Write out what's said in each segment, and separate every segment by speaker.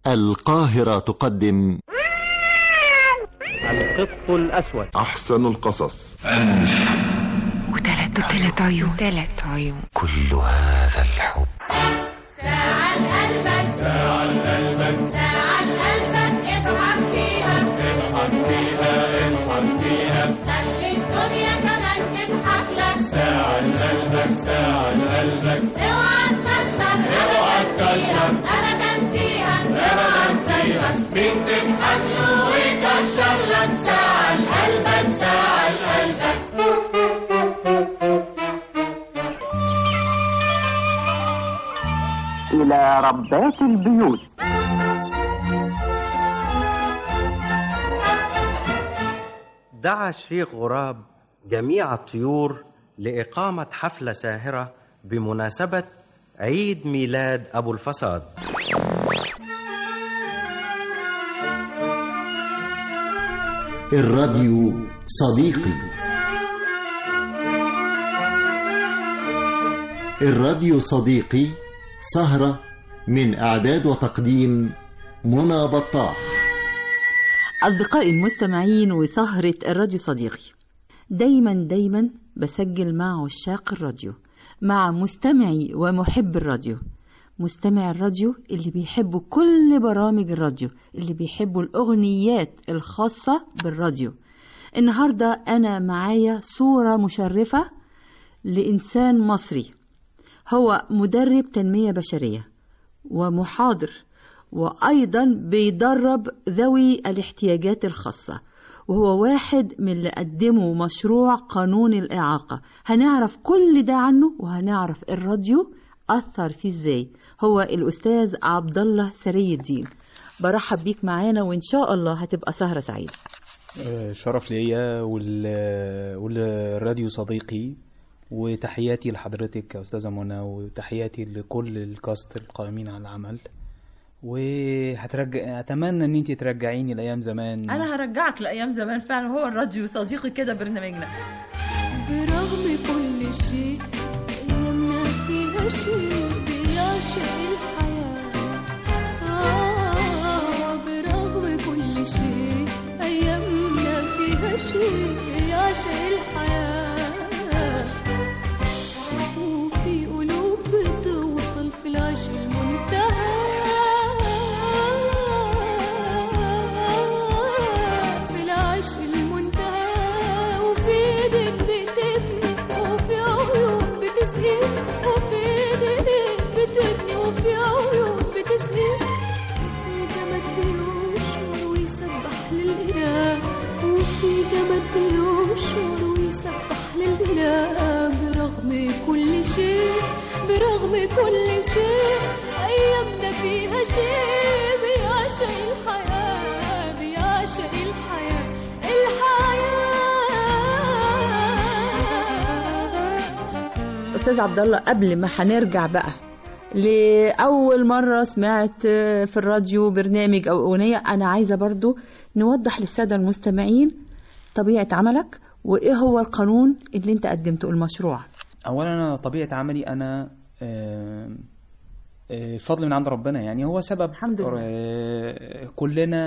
Speaker 1: القاهرة تقدم
Speaker 2: القط الأسود
Speaker 3: أحسن القصص
Speaker 4: وثلاث وثلاث عيون ثلاث عيون
Speaker 5: كل هذا الحب
Speaker 6: ساعة لقلبك ساعة لقلبك ساعة لقلبك اضحك فيها اضحك فيها اضحك فيها خلي الدنيا كمان تضحك لك ساعة لقلبك ساعة لقلبك اوعى تكشر اوعى تكشر ابدا فيها اوعى تكشر مين تضحك له ويكشر لك ساعة لقلبك ساعة لقلبك
Speaker 7: إلى ربات البيوت
Speaker 2: دعا الشيخ غراب جميع الطيور لإقامة حفلة ساهرة بمناسبة عيد ميلاد أبو الفساد
Speaker 1: الراديو صديقي الراديو صديقي سهرة من إعداد وتقديم منى بطاح
Speaker 8: أصدقائي المستمعين وسهرة الراديو صديقي دايما دايما بسجل مع عشاق الراديو مع مستمعي ومحب الراديو مستمع الراديو اللي بيحبوا كل برامج الراديو اللي بيحبوا الأغنيات الخاصة بالراديو النهاردة أنا معايا صورة مشرفة لإنسان مصري هو مدرب تنمية بشرية ومحاضر وأيضا بيدرب ذوي الاحتياجات الخاصة وهو واحد من اللي قدموا مشروع قانون الإعاقة هنعرف كل ده عنه وهنعرف الراديو أثر فيه إزاي هو الأستاذ عبد الله سري الدين برحب بيك معانا وإن شاء الله هتبقى سهرة سعيدة
Speaker 9: آه، شرف ليا وال... والراديو صديقي وتحياتي لحضرتك يا أستاذة منى وتحياتي لكل الكاست القائمين على العمل وهترجع أتمنى إن أنت ترجعيني لأيام زمان
Speaker 10: انا هرجعك لايام زمان فعلا هو الراديو صديقي كده برنامجنا
Speaker 6: برغم كل شيء أيامنا فيها شيء بيعشق الحياة آه برغم كل شيء أيامنا فيها شيء بيعشق الحياة وفي قلوب بتوصل في العشق المنتهى في العشق المنتهى وفي ايدك بتبني وفي عيون بتسقي وفي ايدك بتبني وفي عيون بتسقي وفي جمد بيشعر ويسبح للإله وفي جمد بيشعر ويسبح للإله برغم كل شيء برغم كل شيء أيامنا فيها شيء بيعشق الحياة بيعشق الحياة الحياة
Speaker 8: أستاذ عبد الله قبل ما هنرجع بقى لأول مرة سمعت في الراديو برنامج أو أغنية أنا عايزة برضو نوضح للسادة المستمعين طبيعة عملك وإيه هو القانون اللي أنت قدمته المشروع
Speaker 9: أولا أنا طبيعة عملي أنا آه، آه، الفضل من عند ربنا يعني هو سبب
Speaker 8: الحمد لله.
Speaker 9: آه، كلنا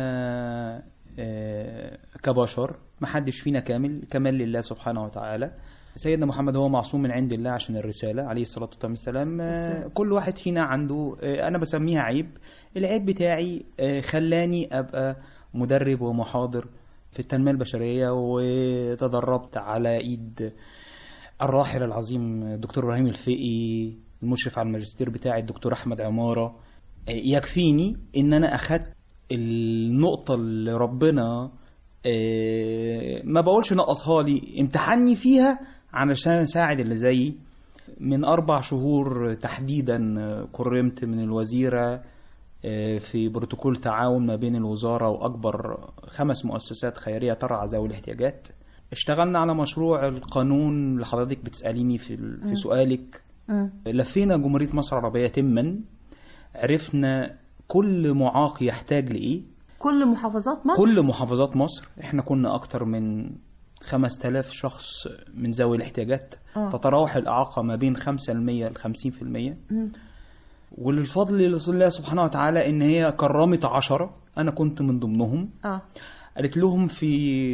Speaker 9: آه، كبشر محدش فينا كامل كمال لله سبحانه وتعالى سيدنا محمد هو معصوم من عند الله عشان الرسالة عليه الصلاة والسلام آه، كل واحد فينا عنده آه، أنا بسميها عيب العيب بتاعي آه، خلاني أبقى مدرب ومحاضر في التنمية البشرية وتدربت على إيد الراحل العظيم الدكتور ابراهيم الفقي المشرف على الماجستير بتاعي الدكتور احمد عماره يكفيني ان انا اخدت النقطه اللي ربنا آه، ما بقولش نقصها لي امتحني فيها علشان اساعد اللي زيي من اربع شهور تحديدا آه، كرمت من الوزيره آه، في بروتوكول تعاون ما بين الوزاره واكبر خمس مؤسسات خيريه ترعى ذوي الاحتياجات اشتغلنا على مشروع القانون اللي حضرتك بتسأليني في ال- في سؤالك لفينا جمهورية مصر العربية تما عرفنا كل معاق يحتاج لإيه
Speaker 8: كل محافظات مصر
Speaker 9: كل محافظات مصر احنا كنا أكتر من 5000 شخص من ذوي الاحتياجات
Speaker 8: آه.
Speaker 9: تتراوح الإعاقة ما بين 5% ل 50%
Speaker 8: مم.
Speaker 9: وللفضل الله سبحانه وتعالى ان هي كرمت عشرة انا كنت من ضمنهم
Speaker 10: اه
Speaker 9: قالت لهم في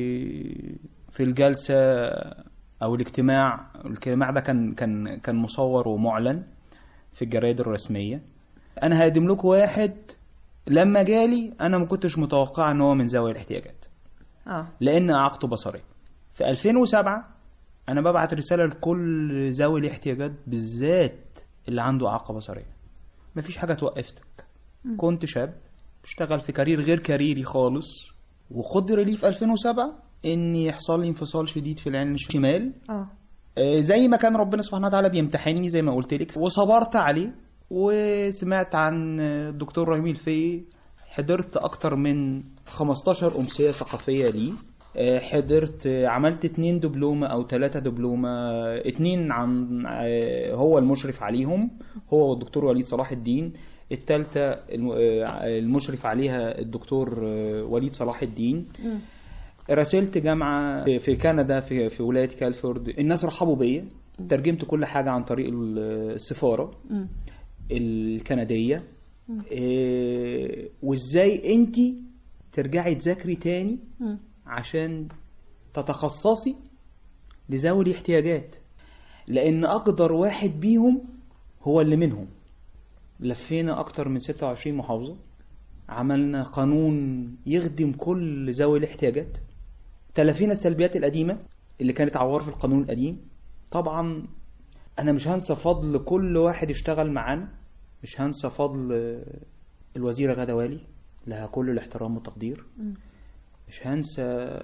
Speaker 9: في الجلسة او الاجتماع الاجتماع ده كان كان كان مصور ومعلن في الجرايد الرسمية انا هقدم لكم واحد لما جالي انا ما كنتش متوقع ان هو من ذوي الاحتياجات
Speaker 10: اه
Speaker 9: لان اعاقته بصريه في 2007 انا ببعت رساله لكل ذوي الاحتياجات بالذات اللي عنده اعاقه بصريه مفيش حاجه توقفتك
Speaker 10: مم.
Speaker 9: كنت شاب بشتغل في كارير غير كاريري خالص وقدر لي في 2007 ان يحصل لي انفصال شديد في العين الشمال
Speaker 10: اه
Speaker 9: آه، زي ما كان ربنا سبحانه وتعالى بيمتحني زي ما قلت لك وصبرت عليه وسمعت عن الدكتور رحيم الفقي حضرت اكتر من 15 امسيه ثقافيه ليه آه، حضرت آه، عملت اتنين دبلومة او تلاتة دبلومة آه، اتنين عن آه، هو المشرف عليهم هو والدكتور وليد صلاح الدين التالتة الم- آه، المشرف عليها الدكتور آه، وليد صلاح الدين
Speaker 10: مم.
Speaker 9: راسلت جامعة في كندا في, في ولاية كالفورد الناس رحبوا بيا ترجمت كل حاجة عن طريق السفارة
Speaker 10: مم.
Speaker 9: الكندية
Speaker 10: مم.
Speaker 9: إيه وازاي انت ترجعي تذاكري تاني
Speaker 10: مم.
Speaker 9: عشان تتخصصي لذوي الاحتياجات لان اقدر واحد بيهم هو اللي منهم لفينا اكتر من 26 محافظة عملنا قانون يخدم كل ذوي الاحتياجات تلافينا السلبيات القديمة اللي كانت عوار في القانون القديم طبعا انا مش هنسى فضل كل واحد اشتغل معانا مش هنسى فضل الوزيرة غادة والي لها كل الاحترام والتقدير
Speaker 10: مم.
Speaker 9: مش هنسى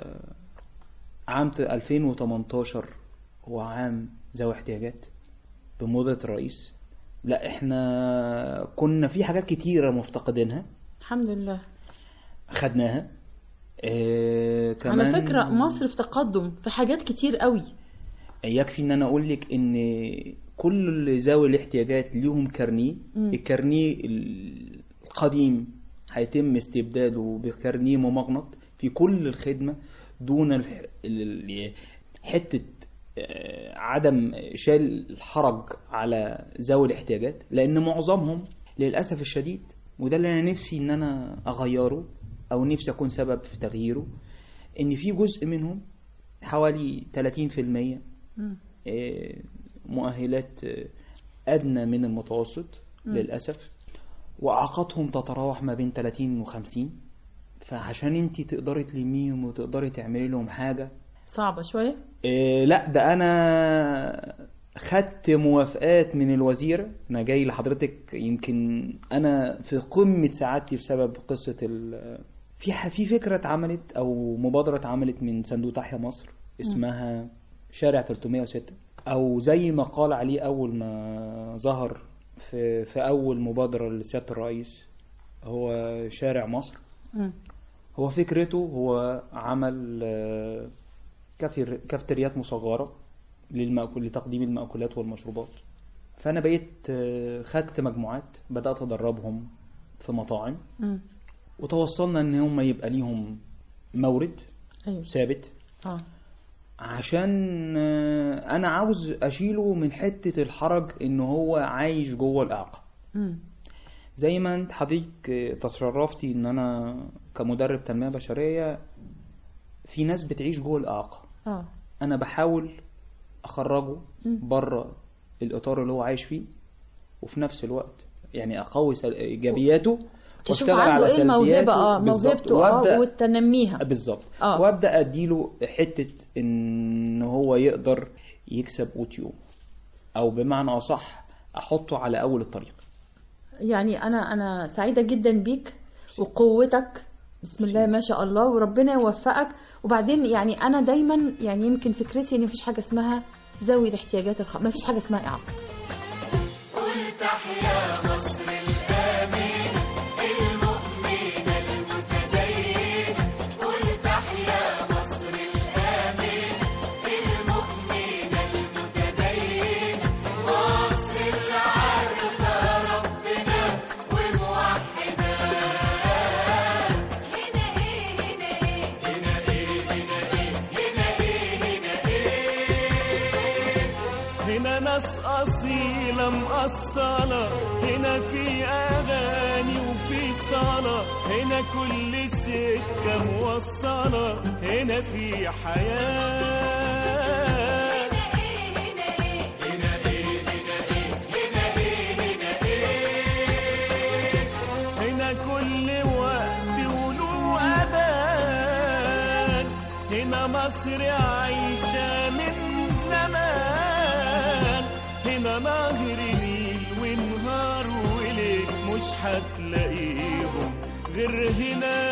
Speaker 9: عام 2018 هو عام ذوي احتياجات بموضة الرئيس لا احنا كنا في حاجات كتيرة مفتقدينها
Speaker 10: الحمد لله
Speaker 9: خدناها اه كمان
Speaker 10: على فكرة مصر في تقدم في حاجات كتير قوي
Speaker 9: يكفي ان انا اقول لك ان كل ذوي الاحتياجات ليهم كارنيه
Speaker 10: مم.
Speaker 9: الكارنيه القديم هيتم استبداله بكارنيه ممغنط في كل الخدمة دون الح... ال- ال- حتة آه، عدم شال الحرج على ذوي الاحتياجات لان معظمهم للاسف الشديد وده اللي انا نفسي ان انا اغيره او نفسي اكون سبب في تغييره ان في جزء منهم حوالي 30%
Speaker 10: مم.
Speaker 9: آه، مؤهلات آه، أدنى من المتوسط
Speaker 10: مم.
Speaker 9: للأسف وإعاقاتهم تتراوح ما بين 30 و 50 فعشان انت تقدري تلميهم وتقدري تعملي لهم حاجة
Speaker 10: صعبة شوية
Speaker 9: إيه لا ده انا خدت موافقات من الوزير انا جاي لحضرتك يمكن انا في قمة سعادتي بسبب قصة ال في ح- في فكرة اتعملت او مبادرة اتعملت من صندوق تحيا مصر اسمها شارع 306 او زي ما قال عليه اول ما ظهر في في اول مبادرة لسيادة الرئيس هو شارع مصر
Speaker 10: مم.
Speaker 9: هو فكرته هو عمل آه، كافير- كافتريات مصغرة للمأكل لتقديم المأكولات والمشروبات فأنا بقيت آه، خدت مجموعات بدأت أدربهم في مطاعم
Speaker 10: مم.
Speaker 9: وتوصلنا إن هم يبقى ليهم مورد
Speaker 10: ايوه
Speaker 9: ثابت
Speaker 10: اه
Speaker 9: عشان آه، أنا عاوز أشيله من حتة الحرج إن هو عايش جوه الإعاقة
Speaker 10: مم.
Speaker 9: زي ما انت حضرتك آه، تشرفتي ان انا كمدرب تنمية بشرية في ناس بتعيش جوه الإعاقة
Speaker 10: اه
Speaker 9: انا بحاول اخرجه
Speaker 10: مم.
Speaker 9: بره الاطار اللي هو عايش فيه وفي نفس الوقت يعني اقوي سل- ايجابياته
Speaker 10: تشوف عنده ايه الموهبة اه
Speaker 9: بالظبط.
Speaker 10: موهبته اه
Speaker 9: وابدا
Speaker 10: وتنميها
Speaker 9: بالظبط
Speaker 10: آه.
Speaker 9: وابدا اديله حته ان هو يقدر يكسب اوتيوب او بمعنى اصح احطه على اول الطريق
Speaker 10: يعني انا انا سعيده جدا بيك وقوتك بسم الله ما شاء الله وربنا يوفقك وبعدين يعني انا دايما يعني يمكن فكرتي ان مفيش حاجه اسمها ذوي الاحتياجات الخاصه مفيش حاجه اسمها اعاقه
Speaker 3: هنا ناس أصيل مقصلة هنا في أغاني وفي صلاة هنا كل سكة موصلة هنا في حياة هنا كل وقت وله أذان هنا مصر عايشة من زمان هنا نهر نيل ونهار وليل مش هتلاقيهم غير هنا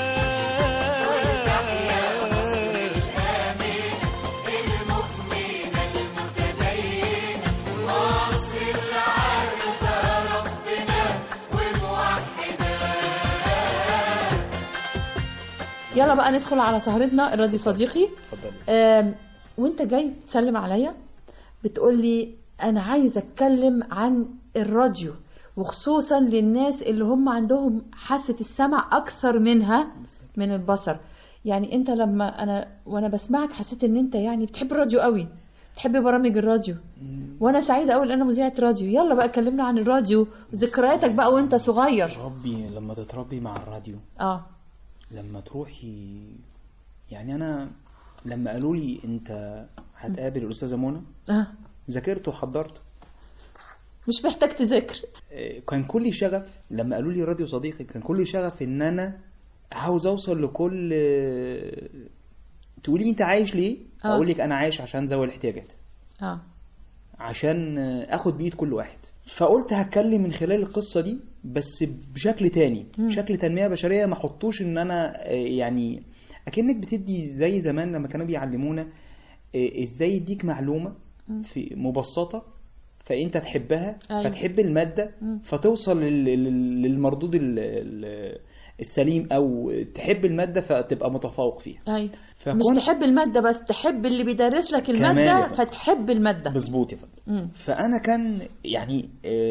Speaker 10: يلا بقى ندخل على سهرتنا الراديو صديقي آم، وانت جاي تسلم عليا بتقول لي انا عايز اتكلم عن الراديو وخصوصا للناس اللي هم عندهم حاسة السمع اكثر منها من البصر يعني انت لما انا وانا بسمعك حسيت ان انت يعني بتحب الراديو قوي بتحب برامج الراديو وانا سعيده قوي ان انا مذيعه راديو يلا بقى كلمنا عن الراديو وذكرياتك بقى وانت صغير
Speaker 9: ربي لما تتربي مع الراديو
Speaker 10: اه
Speaker 9: لما تروحي يعني انا لما قالوا لي انت هتقابل الاستاذه منى
Speaker 10: اه
Speaker 9: ذاكرت وحضرت
Speaker 10: مش محتاج تذاكر
Speaker 9: آه، كان كل شغف لما قالوا لي راديو صديقي كان كل شغف ان انا عاوز اوصل لكل آه، تقولي انت عايش ليه
Speaker 10: آه.
Speaker 9: اقول لك انا عايش عشان ذوي الاحتياجات
Speaker 10: اه
Speaker 9: عشان آه، اخد بايد كل واحد فقلت هتكلم من خلال القصة دي بس بشكل تاني
Speaker 10: مم.
Speaker 9: شكل تنمية بشرية ما حطوش ان انا آه، يعني اكنك بتدي زي زمان لما كانوا بيعلمونا آه، ازاي يديك معلومة
Speaker 10: مم.
Speaker 9: في مبسطة فانت تحبها
Speaker 10: أيوة.
Speaker 9: فتحب المادة
Speaker 10: مم.
Speaker 9: فتوصل لل- لل- للمردود ال- ال- السليم او تحب المادة فتبقى متفوق فيها
Speaker 10: ايوه
Speaker 9: فكون-
Speaker 10: مش تحب المادة بس تحب اللي بيدرس لك
Speaker 9: كمان يا
Speaker 10: المادة
Speaker 9: فندم.
Speaker 10: فتحب المادة
Speaker 9: مظبوط يا فندم
Speaker 10: مم.
Speaker 9: فانا كان يعني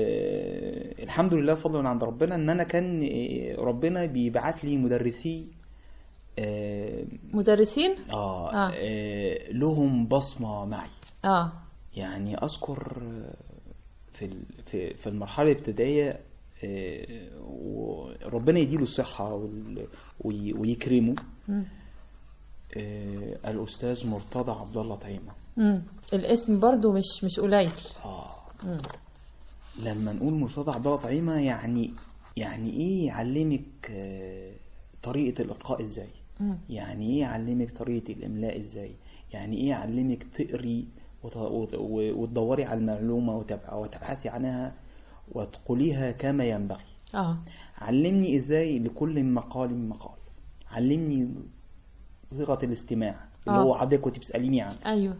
Speaker 9: آه الحمد لله فضل من عند ربنا ان انا كان آه ربنا بيبعت لي مدرسي آه
Speaker 10: مدرسين
Speaker 9: آه,
Speaker 10: آه.
Speaker 9: آه لهم بصمه معي
Speaker 10: اه
Speaker 9: يعني اذكر آه، في ال- في في المرحله الابتدائيه آه، وربنا يديله الصحه وال- وي- ويكرمه
Speaker 10: مم.
Speaker 9: آه، الاستاذ مرتضى عبد الله طعيمه
Speaker 10: مم. الاسم برضو مش مش قليل
Speaker 9: اه
Speaker 10: مم.
Speaker 9: لما نقول مرتضى عبد الله طعيمه يعني يعني ايه يعلمك آه، طريقه الالقاء ازاي
Speaker 10: مم.
Speaker 9: يعني ايه يعلمك طريقه الاملاء ازاي يعني ايه يعلمك تقري وت- وت- و- وتدوري على المعلومه وتبع- وتبحثي عنها وتقوليها كما ينبغي
Speaker 10: اه
Speaker 9: علمني ازاي لكل مقال مقال علمني صيغه الاستماع اللي
Speaker 10: آه.
Speaker 9: هو حضرتك كنت بتساليني عنه
Speaker 10: ايوه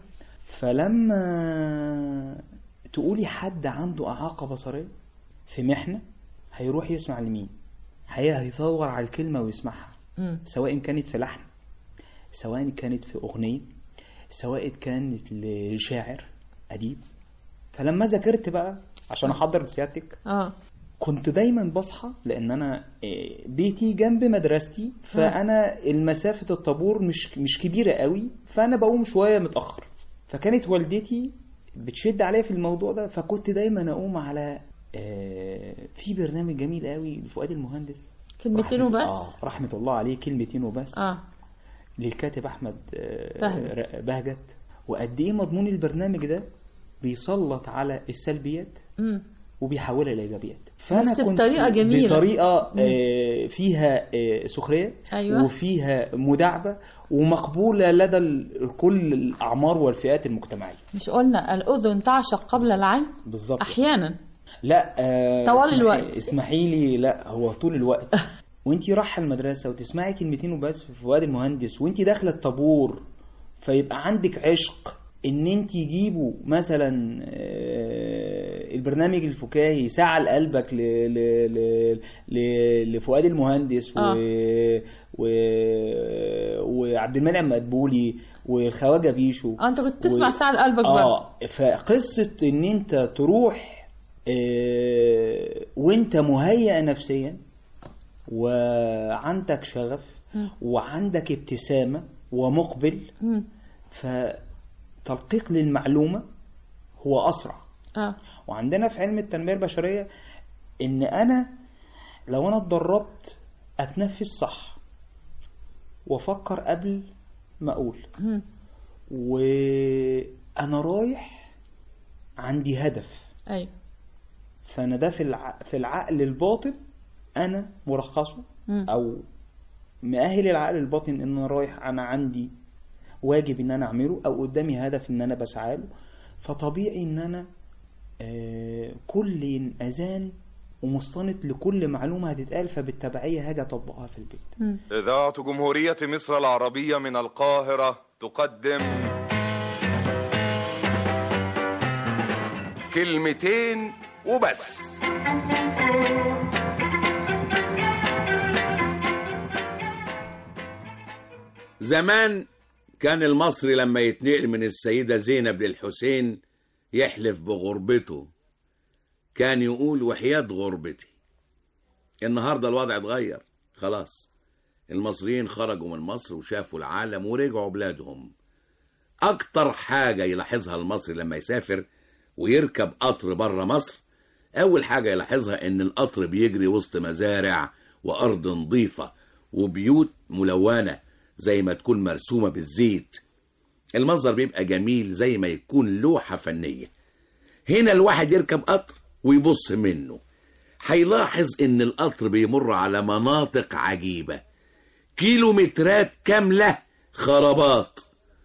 Speaker 9: فلما تقولي حد عنده إعاقة بصرية في محنة هيروح يسمع لمين هي هيدور على الكلمة ويسمعها
Speaker 10: مم.
Speaker 9: سواء كانت في لحن سواء كانت في أغنية سواء كانت لشاعر أديب فلما ذاكرت بقى عشان أحضر لسيادتك
Speaker 10: اه
Speaker 9: كنت دايما بصحى لان انا آه، بيتي جنب مدرستي فانا المسافه الطابور مش مش كبيره قوي فانا بقوم شويه متاخر فكانت والدتي بتشد عليا في الموضوع ده فكنت دايما اقوم على آه، في برنامج جميل قوي لفؤاد المهندس
Speaker 10: كلمتين
Speaker 9: رحمة-
Speaker 10: وبس
Speaker 9: اه رحمه الله عليه كلمتين وبس
Speaker 10: اه
Speaker 9: للكاتب احمد آه،
Speaker 10: بهجت.
Speaker 9: ر- بهجت وقد ايه مضمون البرنامج ده بيسلط على السلبيات
Speaker 10: مم.
Speaker 9: وبيحولها لايجابيات
Speaker 10: بس بطريقة جميلة.
Speaker 9: بطريقه
Speaker 10: مم.
Speaker 9: آه، فيها آه، سخريه
Speaker 10: أيوة.
Speaker 9: وفيها مداعبه ومقبوله لدى ال- كل الاعمار والفئات المجتمعيه
Speaker 10: مش قلنا الأذن تعشق قبل العين
Speaker 9: بالظبط
Speaker 10: أحيانا
Speaker 9: لا آه
Speaker 10: طوال
Speaker 9: اسمحي-
Speaker 10: الوقت.
Speaker 9: اسمحي لي لا هو طول الوقت وانتي رايحه المدرسه وتسمعي كلمتين وبس في فؤاد المهندس وانتي داخله الطابور فيبقى عندك عشق ان انت يجيبوا مثلا آه، البرنامج الفكاهي ساعة لقلبك ل... ل... ل... ل... لفؤاد المهندس و...
Speaker 10: آه.
Speaker 9: و... وعبد المنعم مدبولي وخواجه بيشو
Speaker 10: اه انت كنت تسمع
Speaker 9: و-
Speaker 10: ساعة لقلبك بقى
Speaker 9: اه فقصة ان انت تروح آه، وانت مهيئ نفسيا وعندك شغف
Speaker 10: مم.
Speaker 9: وعندك ابتسامة ومقبل
Speaker 10: مم.
Speaker 9: فتلقيق للمعلومة هو أسرع
Speaker 10: اه
Speaker 9: وعندنا في علم التنمية البشرية ان انا لو انا اتدربت اتنفس صح وافكر قبل ما اقول
Speaker 10: مم.
Speaker 9: وانا رايح عندي هدف
Speaker 10: ايوه
Speaker 9: فانا ده في الع... في العقل الباطن انا مرخصه
Speaker 10: مم.
Speaker 9: او مؤهل العقل الباطن ان انا رايح انا عندي واجب ان انا اعمله او قدامي هدف ان انا بسعى له فطبيعي ان انا آه، كل اذان ومستند لكل معلومه هتتقال فبالتبعيه هاجي اطبقها في البيت
Speaker 11: إذاعة جمهورية مصر العربية من القاهرة تقدم كلمتين وبس
Speaker 12: زمان كان المصري لما يتنقل من السيدة زينب للحسين يحلف بغربته كان يقول وحياة غربتي النهاردة الوضع اتغير خلاص المصريين خرجوا من مصر وشافوا العالم ورجعوا بلادهم أكتر حاجة يلاحظها المصري لما يسافر ويركب قطر بره مصر أول حاجة يلاحظها إن القطر بيجري وسط مزارع وأرض نظيفة وبيوت ملونة زي ما تكون مرسومة بالزيت المنظر بيبقى جميل زي ما يكون لوحة فنية هنا الواحد يركب قطر ويبص منه هيلاحظ ان القطر بيمر على مناطق عجيبة كيلومترات كاملة خرابات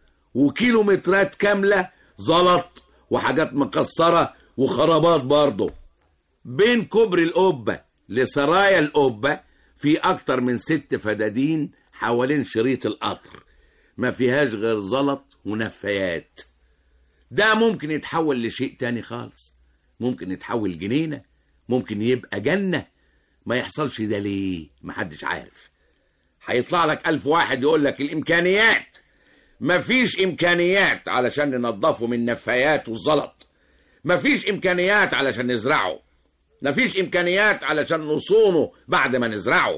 Speaker 12: وكيلومترات كاملة زلط وحاجات مكسرة وخرابات برضه بين كوبري القبة لسرايا القبة في أكتر من ست فدادين حوالين شريط القطر ما فيهاش غير زلط ونفايات ده ممكن يتحول لشيء تاني خالص ممكن يتحول جنينة ممكن يبقى جنة ما يحصلش ده ليه محدش عارف هيطلع لك ألف واحد يقول لك الإمكانيات مفيش إمكانيات علشان ننضفه من نفايات والزلط مفيش إمكانيات علشان نزرعه مفيش إمكانيات علشان نصونه بعد ما نزرعه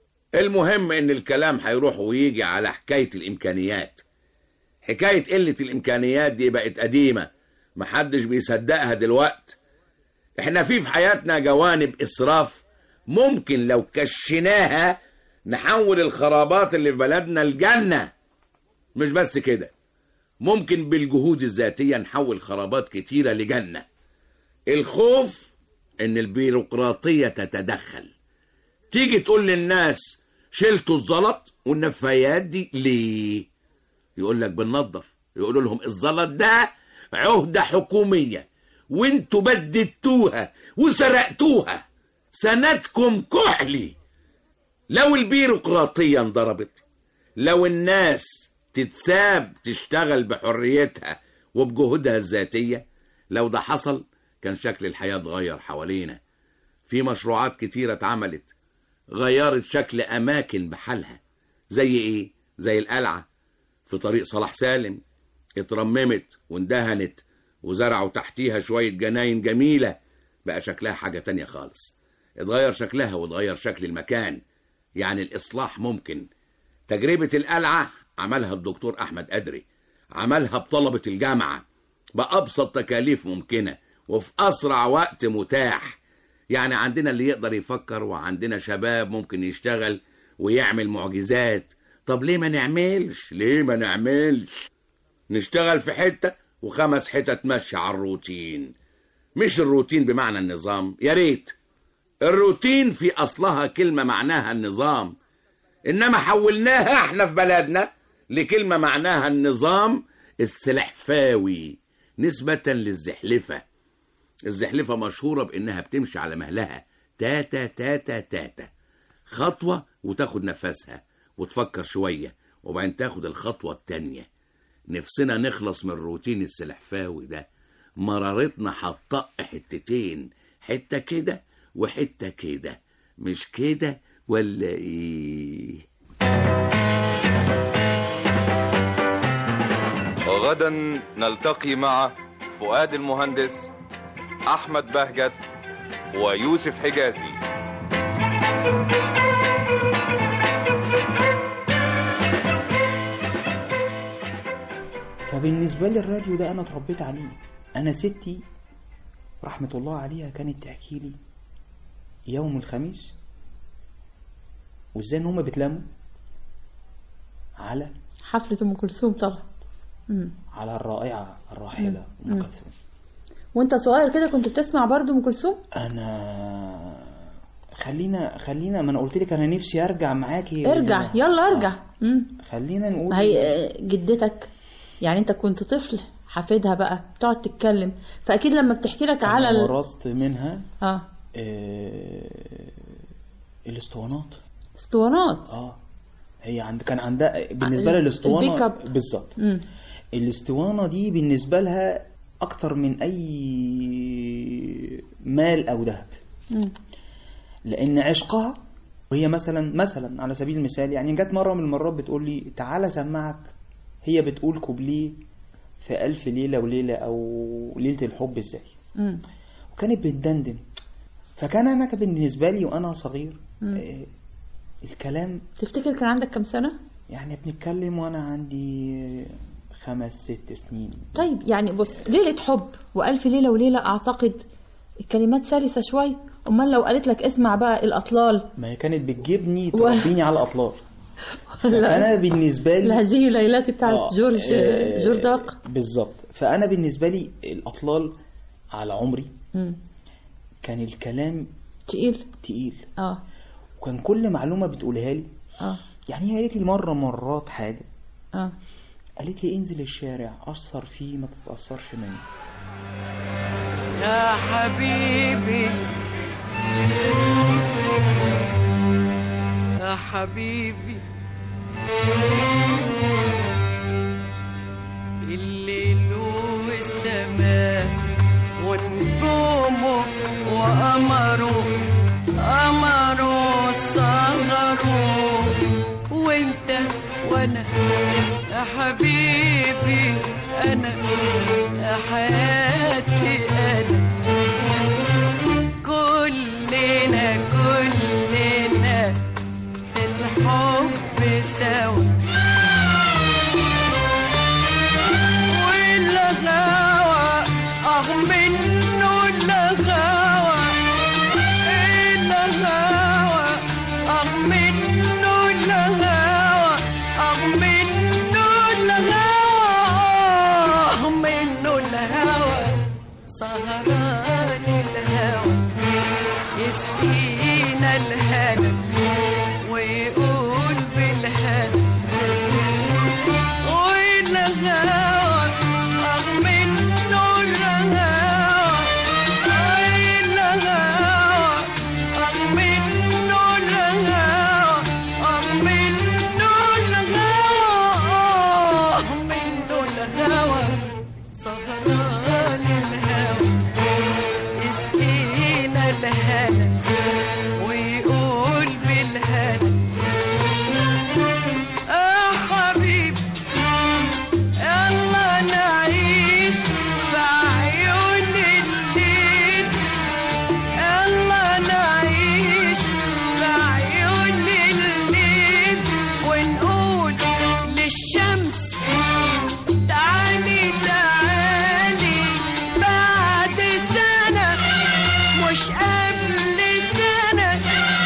Speaker 12: المهم إن الكلام هيروح ويجي على حكاية الإمكانيات حكاية قلة الإمكانيات دي بقت قديمة محدش بيصدقها دلوقت احنا في في حياتنا جوانب إسراف ممكن لو كشناها نحول الخرابات اللي في بلدنا الجنة مش بس كده ممكن بالجهود الذاتية نحول خرابات كتيرة لجنة الخوف ان البيروقراطية تتدخل تيجي تقول للناس شلتوا الزلط والنفايات دي ليه يقول لك بننظف يقولوا لهم الزلط ده عهدة حكومية وانتوا بددتوها وسرقتوها سندكم كحلي لو البيروقراطية انضربت لو الناس تتساب تشتغل بحريتها وبجهودها الذاتية لو ده حصل كان شكل الحياة اتغير حوالينا في مشروعات كتيرة اتعملت غيرت شكل أماكن بحالها زي إيه؟ زي القلعة في طريق صلاح سالم اترممت واندهنت وزرعوا تحتيها شوية جناين جميلة بقى شكلها حاجة تانية خالص اتغير شكلها واتغير شكل المكان يعني الإصلاح ممكن تجربة القلعة عملها الدكتور أحمد أدري عملها بطلبة الجامعة بأبسط تكاليف ممكنة وفي أسرع وقت متاح يعني عندنا اللي يقدر يفكر وعندنا شباب ممكن يشتغل ويعمل معجزات طب ليه ما نعملش ليه ما نعملش نشتغل في حتة وخمس حتت ماشية على الروتين مش الروتين بمعنى النظام يا ريت الروتين في أصلها كلمة معناها النظام إنما حولناها احنا في بلدنا لكلمة معناها النظام السلحفاوي نسبة للزحلفة الزحلفة مشهورة بإنها بتمشي على مهلها تاتا تاتا تاتا خطوة وتاخد نفسها وتفكر شوية وبعدين تاخد الخطوة التانية نفسنا نخلص من الروتين السلحفاوي ده مرارتنا هتطق حتتين حتة كده وحتة كده مش كده ولا ايه
Speaker 11: غدا نلتقي مع فؤاد المهندس أحمد بهجت ويوسف حجازي
Speaker 9: فبالنسبة لي الراديو ده أنا اتربيت عليه أنا ستي رحمة الله عليها كانت تحكي لي يوم الخميس وازاي ان هم بيتلموا على
Speaker 10: حفلة ام كلثوم طبعا مم.
Speaker 9: على الرائعة الراحلة ام
Speaker 10: مم.
Speaker 9: كلثوم
Speaker 10: وانت صغير كده كنت بتسمع برضو ام كلثوم
Speaker 9: انا خلينا خلينا ما انا قلت لك انا نفسي ارجع معاكي
Speaker 10: ارجع يلا ارجع مم.
Speaker 9: خلينا نقول
Speaker 10: ما هي آه، جدتك يعني انت كنت طفل حفيدها بقى بتقعد تتكلم فاكيد لما بتحكي لك على
Speaker 9: أنا
Speaker 10: ال...
Speaker 9: ورثت منها
Speaker 10: اه
Speaker 9: آه، الاسطوانات
Speaker 10: اسطوانات
Speaker 9: اه هي عند كان عندها بالنسبه لها
Speaker 10: ال-
Speaker 9: الاسطوانه
Speaker 10: البيك اب.
Speaker 9: بالظبط
Speaker 10: مم.
Speaker 9: الاسطوانه دي بالنسبه لها اكتر من اي مال او ذهب
Speaker 10: مم.
Speaker 9: لان عشقها وهي مثلا مثلا على سبيل المثال يعني جت مره من المرات بتقول لي تعالى اسمعك هي بتقول كوبليه في ألف ليلة وليلة أو ليلة الحب ازاي
Speaker 10: مم.
Speaker 9: وكانت بتدندن فكان أنا بالنسبة لي وأنا صغير
Speaker 10: مم.
Speaker 9: آه، الكلام
Speaker 10: تفتكر كان عندك كام سنة؟
Speaker 9: يعني بنتكلم وأنا عندي خمس ست سنين
Speaker 10: طيب يعني بص ليلة حب وألف ليلة وليلة أعتقد الكلمات سلسة شوي أمال لو قالت لك اسمع بقى الأطلال
Speaker 9: ما هي كانت بتجيبني تربيني على الأطلال
Speaker 10: لا.
Speaker 9: فأنا بالنسبة لي
Speaker 10: هذه ليلاتي بتاعت
Speaker 9: آه،
Speaker 10: جورج
Speaker 9: آه،
Speaker 10: جورداق
Speaker 9: بالظبط فأنا بالنسبة لي الأطلال على عمري
Speaker 10: مم.
Speaker 9: كان الكلام
Speaker 10: تقيل
Speaker 9: تقيل
Speaker 10: اه
Speaker 9: وكان كل معلومة بتقولها لي
Speaker 10: اه
Speaker 9: يعني هي قالت لي مرة مرات حاجة
Speaker 10: اه
Speaker 9: قالت لي انزل الشارع أثر فيه ما تتأثرش منه
Speaker 13: يا حبيبي يا حبيبي الليل والسماء ونجومه وقمره قمره صغره وانت وانا يا حبيبي انا يا حياتي انا كلنا كلنا في الحب سوا والغاوى اه منه الغاوى الغاوى اه منه الغاوى اه منه الغاوى اه منه الهوى سهران الهوى يسقينا الهنا ويقول بالهنا والهوى اه منه الهوى الهوى اه منه الهوى اه منه الهوى اه منه الهوى سهران الهوى يسقينا الهنا ويقول بالهنا يا حبيبي يلا نعيش في عيون الليل يلا نعيش في عيون الليل ونقول للشمس تعالي تعالي بعد سنة مش قبل سنة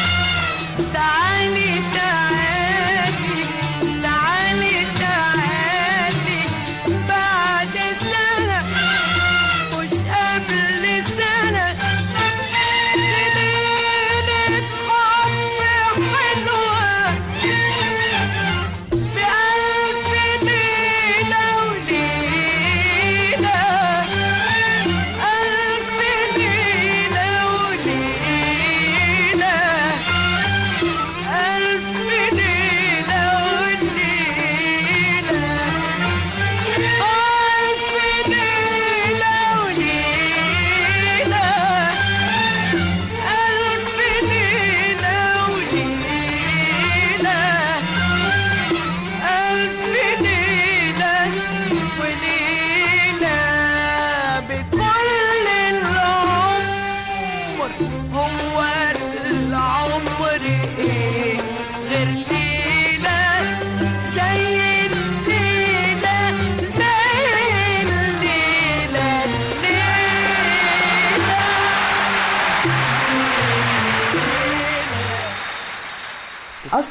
Speaker 13: تعالي تعالي تعالي تعالي بعد سنة مش قبل سنة ليلة حب حلوة بألف ليلة وليلة ألف ليلة وليلة ألف ليلة وليلة ألف ليلة وليلة ألف ليلة وليلة ألف ليلة وليلة بكل العمر هو العمر إيه غير ليلة زي الليلة زي الليلة الليلة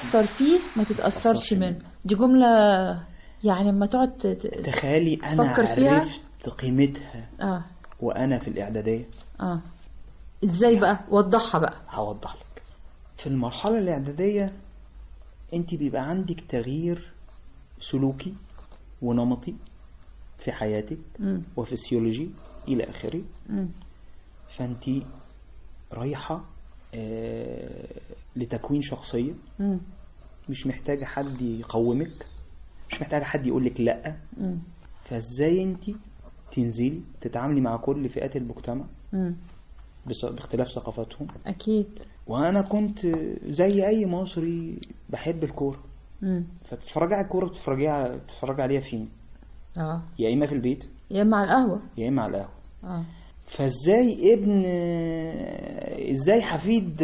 Speaker 10: تأثر فيه ما تتأثرش منه دي جملة يعني لما تقعد ت- ت-
Speaker 9: تخيلي انا
Speaker 10: تفكر فيها؟
Speaker 9: عرفت قيمتها
Speaker 10: اه
Speaker 9: وانا في الاعداديه
Speaker 10: اه ازاي بقى وضحها بقى
Speaker 9: هوضح لك في المرحله الاعداديه انت بيبقى عندك تغيير سلوكي ونمطي في حياتك
Speaker 10: مم.
Speaker 9: وفسيولوجي الى اخره
Speaker 10: مم.
Speaker 9: فانت رايحه آه، لتكوين شخصيه
Speaker 10: مم.
Speaker 9: مش محتاجه حد يقومك مش محتاجه حد يقول لك لا
Speaker 10: مم.
Speaker 9: فازاي انت تنزلي تتعاملي مع كل فئات المجتمع
Speaker 10: مم.
Speaker 9: بص- باختلاف ثقافاتهم
Speaker 10: أكيد
Speaker 9: وانا كنت زي اي مصري بحب الكوره
Speaker 10: مم.
Speaker 9: فتتفرجي على الكوره بتتفرجي على بتتفرجي عليها فين
Speaker 10: اه
Speaker 9: يا اما في البيت
Speaker 10: يا إما على القهوة
Speaker 9: يا اما على القهوه
Speaker 10: اه
Speaker 9: فازاي ابن ازاي حفيد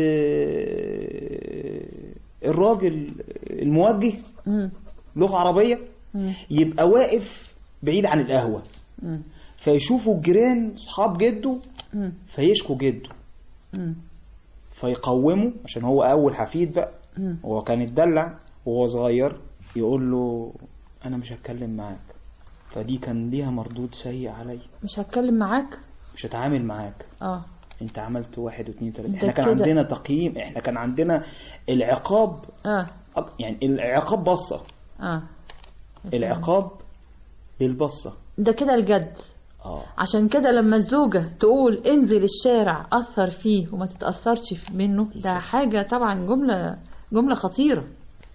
Speaker 9: الراجل الموجه
Speaker 10: مم.
Speaker 9: لغه عربيه
Speaker 10: مم.
Speaker 9: يبقى واقف بعيد عن القهوه
Speaker 10: مم.
Speaker 9: فيشوفوا الجيران صحاب جده
Speaker 10: مم.
Speaker 9: فيشكوا جده
Speaker 10: مم.
Speaker 9: فيقوموا عشان هو اول حفيد بقى
Speaker 10: مم.
Speaker 9: هو كان اتدلع وهو صغير يقول له انا مش هتكلم معاك فدي كان ليها مردود سيء عليا
Speaker 10: مش هتكلم معاك
Speaker 9: مش هتعامل معاك
Speaker 10: اه
Speaker 9: انت عملت واحد واثنين تلاته
Speaker 10: ده
Speaker 9: احنا كان
Speaker 10: كده.
Speaker 9: عندنا تقييم احنا كان عندنا العقاب
Speaker 10: اه
Speaker 9: أك- يعني العقاب بصه
Speaker 10: اه
Speaker 9: العقاب للبصه
Speaker 10: ده كده الجد
Speaker 9: اه
Speaker 10: عشان كده لما الزوجة تقول انزل الشارع أثر فيه وما تتأثرش منه ده حاجة طبعا جملة جملة خطيرة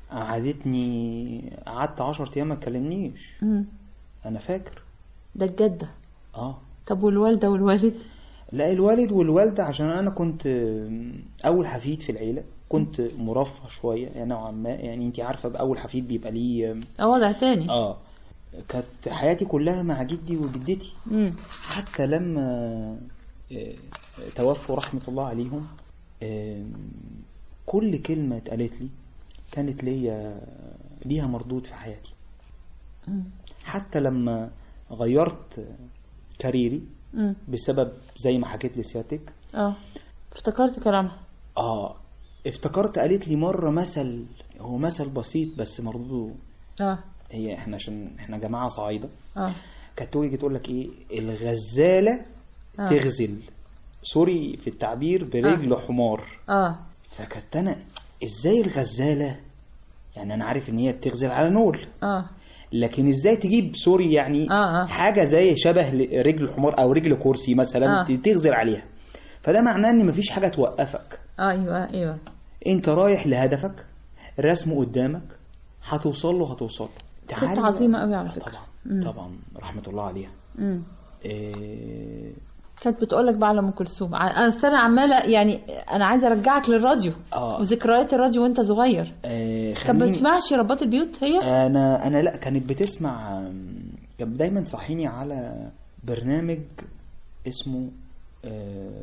Speaker 9: قعدتني قعدت 10 ايام ما تكلمنيش
Speaker 10: مم.
Speaker 9: انا فاكر
Speaker 10: ده الجد ده
Speaker 9: اه
Speaker 10: طب والوالدة والوالد
Speaker 9: لا الوالد والوالدة عشان أنا كنت أول حفيد في العيلة كنت مرفه شوية يعني نوعا ما يعني أنت عارفة بأول حفيد بيبقى ليه
Speaker 10: اه وضع تاني
Speaker 9: آه كانت حياتي كلها مع جدي وجدتي
Speaker 10: مم.
Speaker 9: حتى لما آه، توفوا رحمة الله عليهم آه، كل كلمة اتقالت لي كانت ليا ليها مردود في حياتي
Speaker 10: مم.
Speaker 9: حتى لما غيرت كاريري
Speaker 10: مم.
Speaker 9: بسبب زي ما حكيت لسيادتك
Speaker 10: اه افتكرت كلامها
Speaker 9: اه افتكرت قالت لي مرة مثل هو مثل بسيط بس مردوده
Speaker 10: اه
Speaker 9: هي احنا عشان احنا جماعة صعيدة
Speaker 10: اه
Speaker 9: كانت تيجي تقول لك ايه الغزالة
Speaker 10: آه.
Speaker 9: تغزل سوري في التعبير برجل حمار
Speaker 10: اه
Speaker 9: فكانت انا ازاي الغزالة يعني انا عارف ان هي بتغزل على نول
Speaker 10: اه
Speaker 9: لكن ازاي تجيب سوري يعني
Speaker 10: آه، آه.
Speaker 9: حاجة زي شبه ل- رجل حمار او رجل كرسي مثلا
Speaker 10: آه.
Speaker 9: تغزل عليها فده معناه ان مفيش حاجة توقفك
Speaker 10: ايوه ايوه
Speaker 9: انت رايح لهدفك رسمه قدامك هتوصل له هتوصل له
Speaker 10: ست عظيمة قوي على فكرة
Speaker 9: طبعا
Speaker 10: مم.
Speaker 9: طبعا رحمة الله عليها
Speaker 10: مم.
Speaker 9: إيه
Speaker 10: كانت بتقول لك بقى على ام كلثوم ع- انا أصل انا عماله يعني انا عايزه ارجعك للراديو
Speaker 9: اه
Speaker 10: وذكريات الراديو وانت صغير
Speaker 9: إيه
Speaker 10: كانت
Speaker 9: خليني
Speaker 10: بتسمعش ربات البيوت هي
Speaker 9: انا انا لا كانت بتسمع أم، كانت دايما تصحيني على برنامج اسمه آه،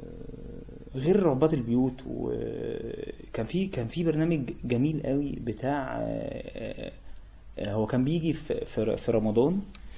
Speaker 9: غير ربات البيوت وكان في كان في برنامج جميل قوي بتاع آه، آه، هو كان بيجي في في في رمضان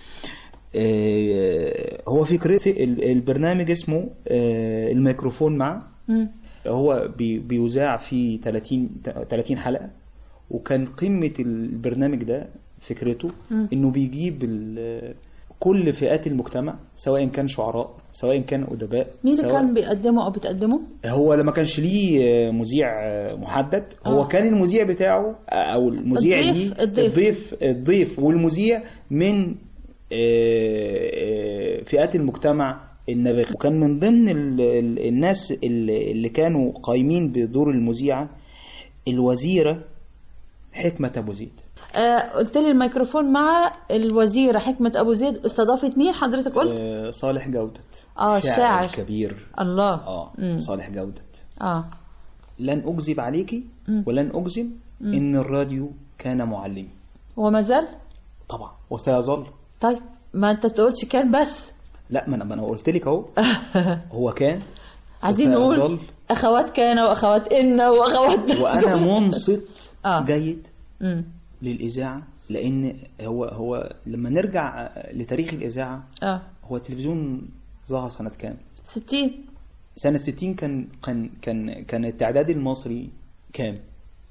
Speaker 9: آه، هو فكرة ال- البرنامج اسمه آه، الميكروفون مع
Speaker 10: مم.
Speaker 9: هو بي- بيذاع في 30 30 حلقة وكان قمة البرنامج ده فكرته
Speaker 10: مم.
Speaker 9: انه بيجيب ال- كل فئات المجتمع سواء كان شعراء سواء كان ادباء
Speaker 10: مين اللي
Speaker 9: سواء
Speaker 10: كان بيقدمه او بتقدمه
Speaker 9: هو لما كانش ليه مذيع محدد هو
Speaker 10: آه.
Speaker 9: كان المذيع بتاعه او المذيع
Speaker 10: الضيف-
Speaker 9: ليه
Speaker 10: الضيف.
Speaker 9: الضيف الضيف والمذيع من آه، آه، فئات المجتمع النابغة وكان من ضمن ال- ال- الناس اللي اللي كانوا قايمين بدور المذيعة الوزيرة حكمة أبو زيد
Speaker 10: آه قلت لي الميكروفون مع الوزيره حكمه ابو زيد استضافت مين حضرتك قلت
Speaker 9: آه، صالح جودة
Speaker 10: اه الشاعر
Speaker 9: كبير
Speaker 10: الله
Speaker 9: اه
Speaker 10: مم.
Speaker 9: صالح جودة
Speaker 10: اه
Speaker 9: لن أكذب عليكي
Speaker 10: مم.
Speaker 9: ولن أجزم
Speaker 10: مم.
Speaker 9: إن الراديو كان معلمي
Speaker 10: وما زال
Speaker 9: طبعا وسيظل
Speaker 10: طيب ما انت تقولش كان بس
Speaker 9: لا ما انا ما انا قلت لك اهو هو كان
Speaker 10: عايزين
Speaker 9: وسيظل.
Speaker 10: نقول اخوات كان واخوات ان واخوات
Speaker 9: وانا منصت
Speaker 10: آه.
Speaker 9: جيد
Speaker 10: مم.
Speaker 9: للاذاعه لان هو هو لما نرجع لتاريخ الاذاعه
Speaker 10: اه
Speaker 9: هو التلفزيون ظهر سنه كام
Speaker 10: 60
Speaker 9: سنه 60 كان كان كان كان التعداد المصري كام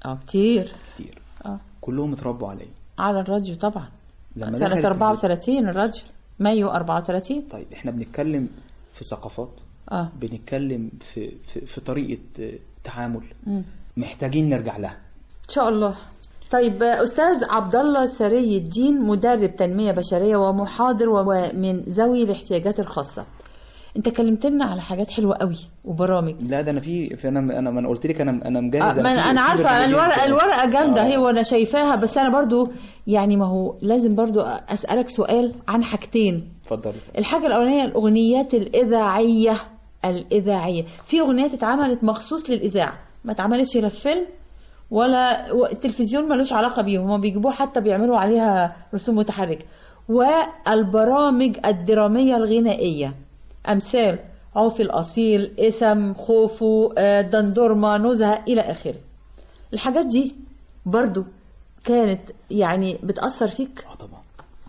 Speaker 10: اه كتير
Speaker 9: كتير
Speaker 10: اه
Speaker 9: كلهم اتربوا عليه
Speaker 10: على الراديو طبعا
Speaker 9: لما
Speaker 10: سنة
Speaker 9: دخلت
Speaker 10: 34 الراديو مايو 34
Speaker 9: طيب احنا بنتكلم في ثقافات
Speaker 10: اه
Speaker 9: بنتكلم في في, في طريقه آه، تعامل
Speaker 10: مم.
Speaker 9: محتاجين نرجع لها
Speaker 10: ان شاء الله طيب آه، استاذ عبد الله سري الدين مدرب تنميه بشريه ومحاضر ومن ذوي الاحتياجات الخاصه انت كلمت لنا على حاجات حلوه قوي وبرامج
Speaker 9: لا ده انا في في- انا انا ما انا قلت لك انا انا مجهز
Speaker 10: آه، ما
Speaker 9: في-
Speaker 10: انا
Speaker 9: في
Speaker 10: عارفه
Speaker 9: برنامجين
Speaker 10: الورقه
Speaker 9: كده.
Speaker 10: الورقه جامده
Speaker 9: آه.
Speaker 10: هي وانا شايفاها بس انا برضو يعني ما هو لازم برضو اسالك سؤال عن حاجتين
Speaker 9: اتفضل
Speaker 10: الحاجه الاولانيه الاغنيات الاذاعيه الاذاعيه في اغنيات اتعملت مخصوص للاذاعه ما اتعملتش لا في فيلم ولا و- التلفزيون ملوش علاقه بيهم هم بيجيبوها حتى بيعملوا عليها رسوم متحركه والبرامج الدراميه الغنائيه امثال عوفي الاصيل اسم خوفو آه، دندورما نزهه الى اخره الحاجات دي برضو كانت يعني بتاثر فيك
Speaker 9: اه طبعا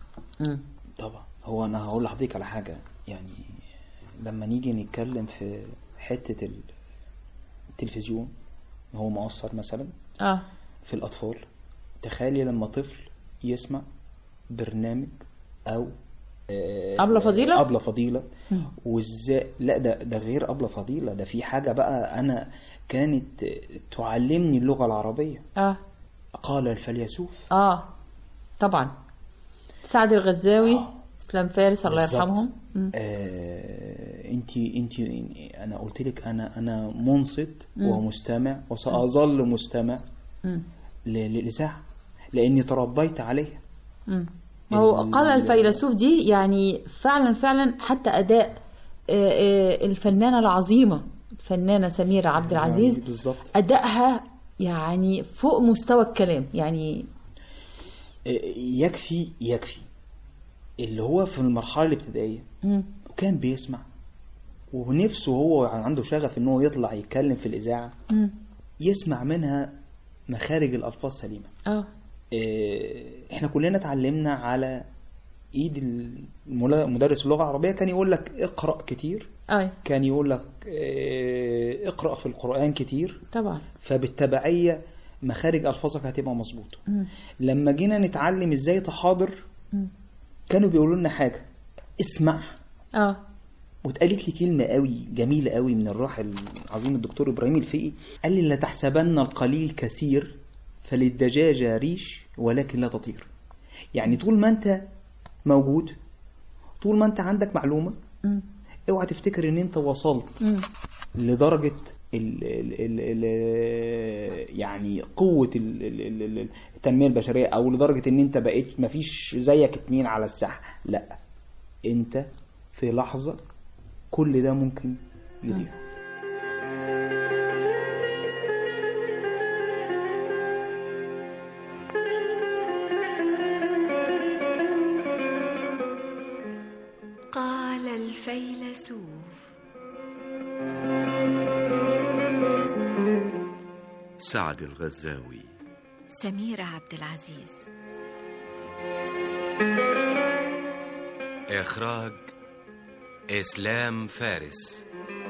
Speaker 9: طبعا هو انا هقول لحضرتك على حاجه يعني لما نيجي نتكلم في حته ال- التلفزيون هو مؤثر مثلا
Speaker 10: اه
Speaker 9: في الاطفال تخيلي لما طفل يسمع برنامج او آه،
Speaker 10: أبلة فضيلة؟
Speaker 9: أبلة فضيلة وازاي لا ده ده غير أبلة فضيلة ده في حاجة بقى أنا كانت تعلمني اللغة العربية
Speaker 10: اه
Speaker 9: قال الفيلسوف
Speaker 10: اه طبعا سعد الغزاوي اسلام فارس الله
Speaker 9: بالظبط.
Speaker 10: يرحمهم مم.
Speaker 9: آه انت انت انا قلت لك انا انا منصت
Speaker 10: مم.
Speaker 9: ومستمع وساظل مستمع
Speaker 10: مم.
Speaker 9: ل- للاذاعه لاني تربيت عليها
Speaker 10: مم. ما هو
Speaker 9: ال-
Speaker 10: قال الفيلسوف دي يعني فعلا فعلا حتى اداء آه، آه، الفنانه العظيمه الفنانه سميره عبد العزيز
Speaker 9: بالظبط
Speaker 10: ادائها يعني فوق مستوى الكلام يعني
Speaker 9: آه، يكفي يكفي اللي هو في المرحله الابتدائيه
Speaker 10: مم.
Speaker 9: كان بيسمع ونفسه هو عنده شغف ان هو يطلع يتكلم في الاذاعه
Speaker 10: مم.
Speaker 9: يسمع منها مخارج الالفاظ سليمه
Speaker 10: اه
Speaker 9: آه، احنا كلنا اتعلمنا على ايد الملا- مدرس اللغه العربيه كان يقول لك اقرا كتير
Speaker 10: اي
Speaker 9: كان يقول لك آه، اقرا في القران كتير
Speaker 10: طبعا
Speaker 9: فبالتبعيه مخارج الفاظك هتبقى مظبوطه
Speaker 10: مم.
Speaker 9: لما جينا نتعلم ازاي تحاضر
Speaker 10: مم.
Speaker 9: كانوا بيقولوا لنا حاجه اسمع
Speaker 10: اه
Speaker 9: واتقالت لي كلمة قوي جميلة قوي من الراحل العظيم الدكتور إبراهيم الفقي قال لي لا تحسبن القليل كثير فللدجاجة ريش ولكن لا تطير يعني طول ما أنت موجود طول ما أنت عندك معلومة
Speaker 10: مم.
Speaker 9: اوعى تفتكر ان انت وصلت
Speaker 10: مم.
Speaker 9: لدرجة ال ال ال ال يعني قوة ال- ال- ال- ال- التنمية البشرية او لدرجة ان انت بقيت مفيش زيك اتنين على الساحة لا انت في لحظة كل ده ممكن يضيع
Speaker 14: قال الفيلسوف
Speaker 15: سعد الغزاوي
Speaker 14: سميرة عبد العزيز
Speaker 5: إخراج إسلام فارس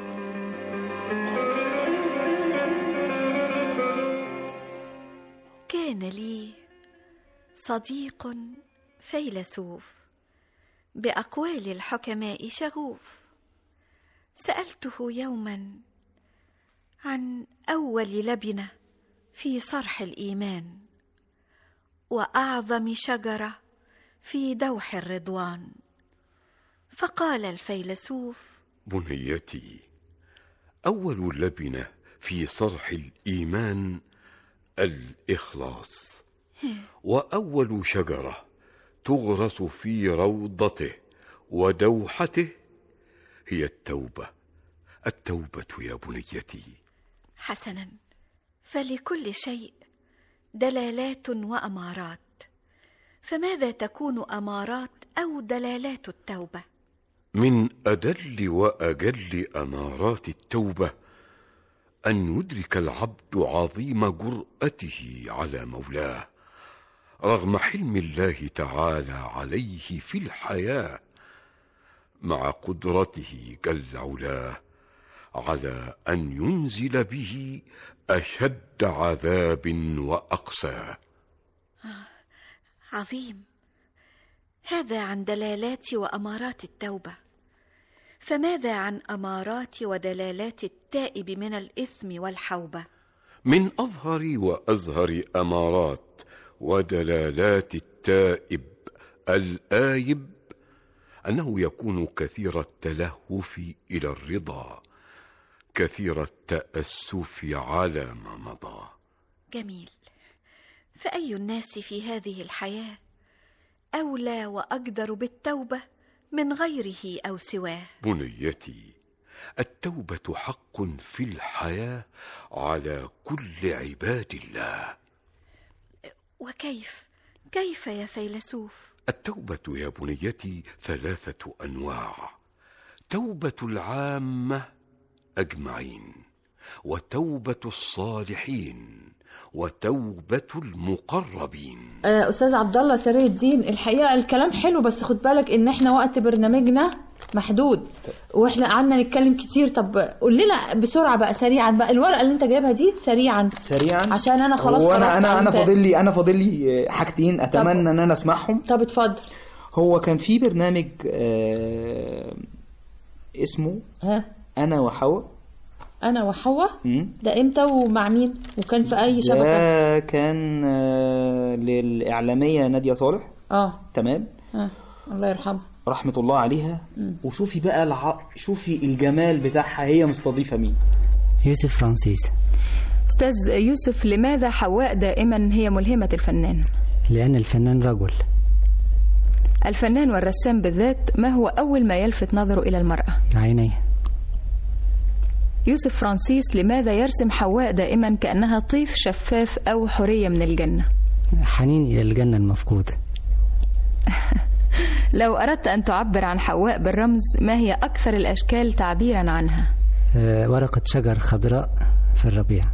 Speaker 14: كان لي صديق فيلسوف باقوال الحكماء شغوف سالته يوما عن اول لبنه في صرح الايمان واعظم شجره في دوح الرضوان فقال الفيلسوف
Speaker 15: بنيتي أول لبنة في صرح الإيمان الإخلاص وأول شجرة تغرس في روضته ودوحته هي التوبة التوبة يا بنيتي
Speaker 14: حسنا فلكل شيء دلالات وامارات فماذا تكون امارات او دلالات التوبه
Speaker 15: من أدل وأجل أمارات التوبة أن يدرك العبد عظيم جرأته على مولاه رغم حلم الله تعالى عليه في الحياة مع قدرته جل علاه على أن ينزل به أشد عذاب وأقسى
Speaker 14: عظيم هذا عن دلالات وامارات التوبه فماذا عن امارات ودلالات التائب من الاثم والحوبه
Speaker 15: من أظهر وأزهر أمارات ودلالات التائب الآيب أنه يكون كثير التلهف إلى الرضا كثير التأسف على ما مضى
Speaker 14: جميل فاي الناس في هذه الحياه اولى واقدر بالتوبه من غيره او سواه
Speaker 15: بنيتي التوبة حق في الحياة على كل عباد الله
Speaker 14: وكيف كيف يا فيلسوف
Speaker 15: التوبة يا بنيتي ثلاثة أنواع توبة العامة أجمعين وتوبة الصالحين وتوبة المقربين
Speaker 10: آه، استاذ عبد الله سري الدين الحقيقه الكلام حلو بس خد بالك ان احنا وقت برنامجنا محدود واحنا قعدنا نتكلم كتير طب قول لنا بسرعه بقى سريعا بقى الورقه اللي انت جايبها دي سريعا
Speaker 9: سريعا
Speaker 10: عشان انا خلاص
Speaker 9: وانا
Speaker 10: قرأت
Speaker 9: انا انا
Speaker 10: أنت-
Speaker 9: فاضل لي انا فاضل لي حاجتين اتمنى ان انا اسمعهم
Speaker 10: طب اتفضل
Speaker 9: هو كان في برنامج آه اسمه
Speaker 10: ها
Speaker 9: انا وحواء
Speaker 10: انا وحواء
Speaker 9: مم.
Speaker 10: ده امتى ومع مين وكان في اي شبكه
Speaker 9: ده كان آه للاعلاميه ناديه صالح
Speaker 10: اه
Speaker 9: تمام
Speaker 10: ها الله يرحمها
Speaker 9: رحمه الله عليها
Speaker 10: مم.
Speaker 9: وشوفي بقى الع... شوفي الجمال بتاعها هي مستضيفه مين
Speaker 16: يوسف فرانسيس
Speaker 17: أستاذ يوسف لماذا حواء دائما هي ملهمة الفنان؟
Speaker 16: لأن الفنان رجل
Speaker 17: الفنان والرسام بالذات ما هو أول ما يلفت نظره إلى المرأة؟
Speaker 16: عينيه
Speaker 17: يوسف فرانسيس لماذا يرسم حواء دائما كأنها طيف شفاف أو حورية من الجنة؟
Speaker 16: حنين إلى الجنة المفقودة
Speaker 17: لو أردت أن تعبر عن حواء بالرمز ما هي أكثر الأشكال تعبيرا عنها؟
Speaker 16: آه، ورقة شجر خضراء في الربيع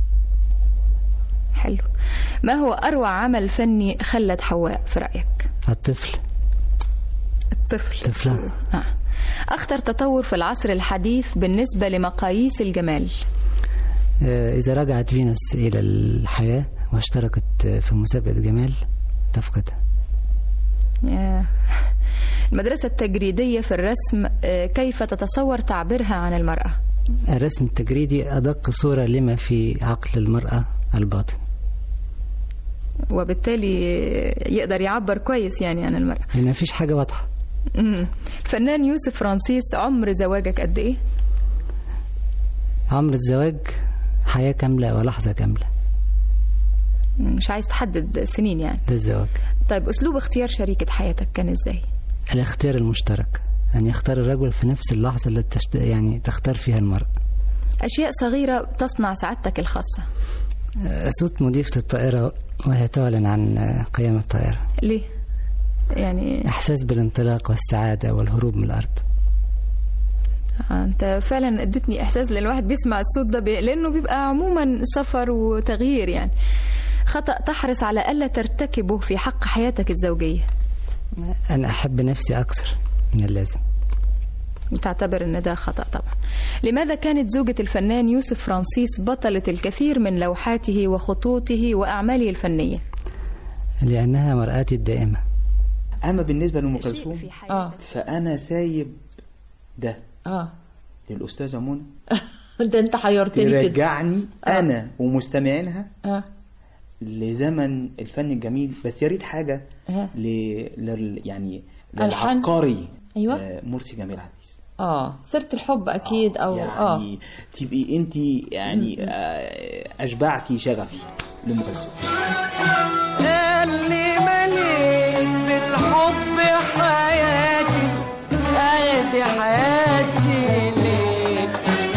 Speaker 17: حلو ما هو أروع عمل فني خلد حواء في رأيك؟
Speaker 16: الطفل
Speaker 17: الطفل
Speaker 16: طفلة
Speaker 17: آه. أخطر تطور في العصر الحديث بالنسبة لمقاييس الجمال
Speaker 16: آه، إذا رجعت فينوس إلى الحياة واشتركت في مسابقة جمال تفقدها
Speaker 17: آه. المدرسة التجريدية في الرسم آه، كيف تتصور تعبيرها عن المرأة؟
Speaker 16: الرسم التجريدي أدق صورة لما في عقل المرأة الباطن
Speaker 17: وبالتالي يقدر يعبر كويس يعني عن المرأة
Speaker 16: لأن مفيش حاجة واضحة
Speaker 17: مم. الفنان يوسف فرانسيس عمر زواجك قد إيه؟
Speaker 16: عمر الزواج حياة كاملة ولحظة كاملة
Speaker 17: مش عايز تحدد سنين يعني
Speaker 16: ده الزواج
Speaker 17: طيب أسلوب اختيار شريكة حياتك كان إزاي؟
Speaker 16: الاختيار المشترك أن يختار الرجل في نفس اللحظة التي تشت... يعني تختار فيها المرأة
Speaker 17: أشياء صغيرة تصنع سعادتك الخاصة
Speaker 16: آه، صوت مضيفة الطائرة وهي تعلن عن آه، قيام الطائرة
Speaker 17: ليه؟ يعني
Speaker 16: إحساس بالانطلاق والسعادة والهروب من الأرض
Speaker 17: آه، انت فعلا اديتني احساس لان الواحد بيسمع الصوت ده بي... لانه بيبقى عموما سفر وتغيير يعني خطأ تحرص على ألا ترتكبه في حق حياتك الزوجية
Speaker 16: أنا أحب نفسي أكثر من اللازم
Speaker 17: تعتبر ان ده خطأ طبعا لماذا كانت زوجة الفنان يوسف فرانسيس بطلة الكثير من لوحاته وخطوطه وأعماله الفنية
Speaker 16: لأنها مرآتي الدائمة
Speaker 9: اما بالنسبه لام كلثوم
Speaker 10: اه
Speaker 9: فانا سايب ده
Speaker 10: اه
Speaker 9: للاستاذه منى
Speaker 10: ده انت حيرتني كده
Speaker 9: ترجعني انا ومستمعينها
Speaker 10: اه
Speaker 9: لزمن الفن الجميل بس يا ريت حاجه
Speaker 10: اه
Speaker 9: ل... لل... يعني
Speaker 10: ألحان.
Speaker 9: للعبقري
Speaker 10: ايوه
Speaker 9: آه، مرسي جميل عزيز
Speaker 10: اه سيرة الحب اكيد او اه
Speaker 9: يعني تبقي انت يعني آه، اشبعتي شغفي لام كلثوم
Speaker 13: اللي مليت بالحب حياتي ادي حياتي ليك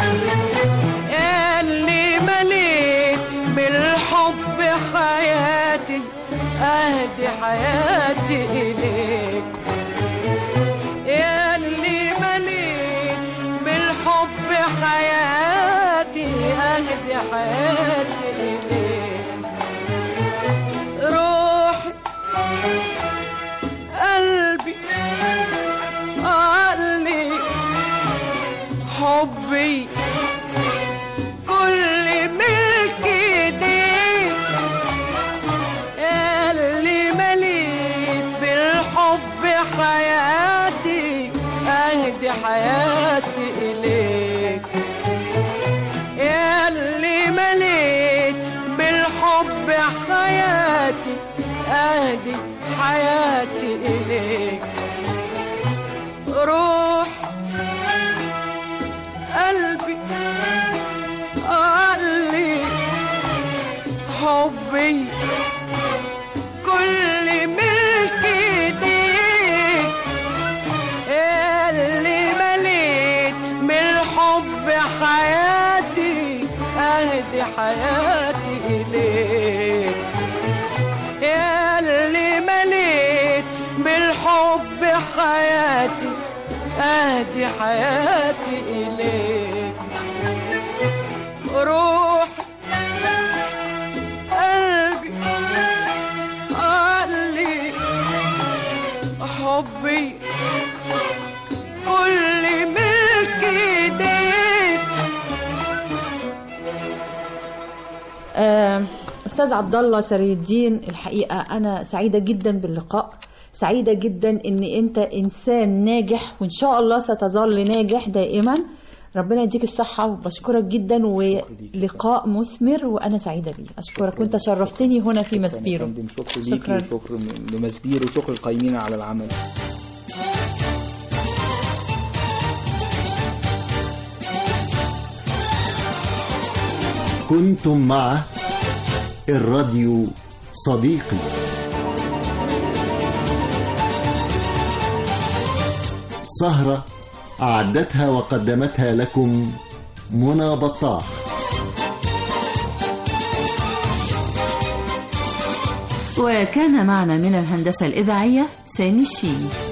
Speaker 13: اللي مليت بالحب حياتي اهدي حياتي اليك اللي مليت بالحب حياتي اهدي حياتي اليك روحي قلبي عقلي حبي اهدي حياتي اليك يا اللي مليت بالحب حياتي اهدي حياتي اليك روح قلبي قلبي حبي كل ملك ايديك اللي مليت من الحب حياتي اهدي حياتي اليك يا اللي مليت بالحب حياتي اهدي حياتي اليك روح قلبي قلبي حبي كل ملك ايديك
Speaker 10: آه، استاذ عبد الله سري الدين الحقيقه انا سعيده جدا باللقاء سعيده جدا ان انت انسان ناجح وان شاء الله ستظل ناجح دائما ربنا يديك الصحة وبشكرك جدا ولقاء مثمر وأنا سعيدة بيه أشكرك وأنت شرفتني هنا في مسبيرو
Speaker 9: فندم شكر ليكي
Speaker 10: شكراً.
Speaker 9: وشكر لمسبير وشكر القايمين على العمل
Speaker 1: كنتم مع الراديو صديقي سهرة أعدتها وقدمتها لكم منى بطاح
Speaker 8: وكان معنا من الهندسة الإذاعية سامي الشيني